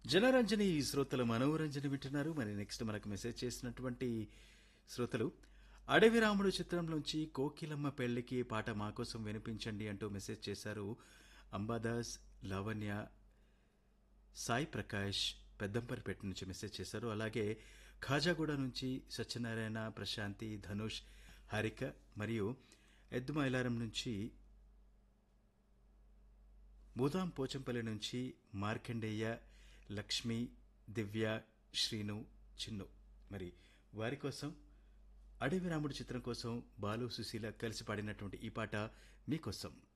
జనరంజని ఈ శ్రోతలు మనోరంజని వింటున్నారు మరి నెక్స్ట్ మనకు మెసేజ్ చేసినటువంటి శ్రోతలు అడవి రాముడు చిత్రంలోంచి కోకిలమ్మ పెళ్లికి పాట మా కోసం వినిపించండి అంటూ మెసేజ్ చేశారు అంబాదాస్ లావణ్య సాయి ప్రకాష్ పెద్దంపరిపేట నుంచి మెసేజ్ చేశారు అలాగే ఖాజాగూడ నుంచి సత్యనారాయణ ప్రశాంతి ధనుష్ హారిక మరియు ఎద్దుమైలారం నుంచి బూదాం పోచంపల్లి నుంచి మార్కండేయ లక్ష్మి దివ్య శ్రీను చిన్ను మరి వారి కోసం అడవి రాముడు చిత్రం కోసం బాలు సుశీల కలిసి పాడినటువంటి ఈ పాట మీకోసం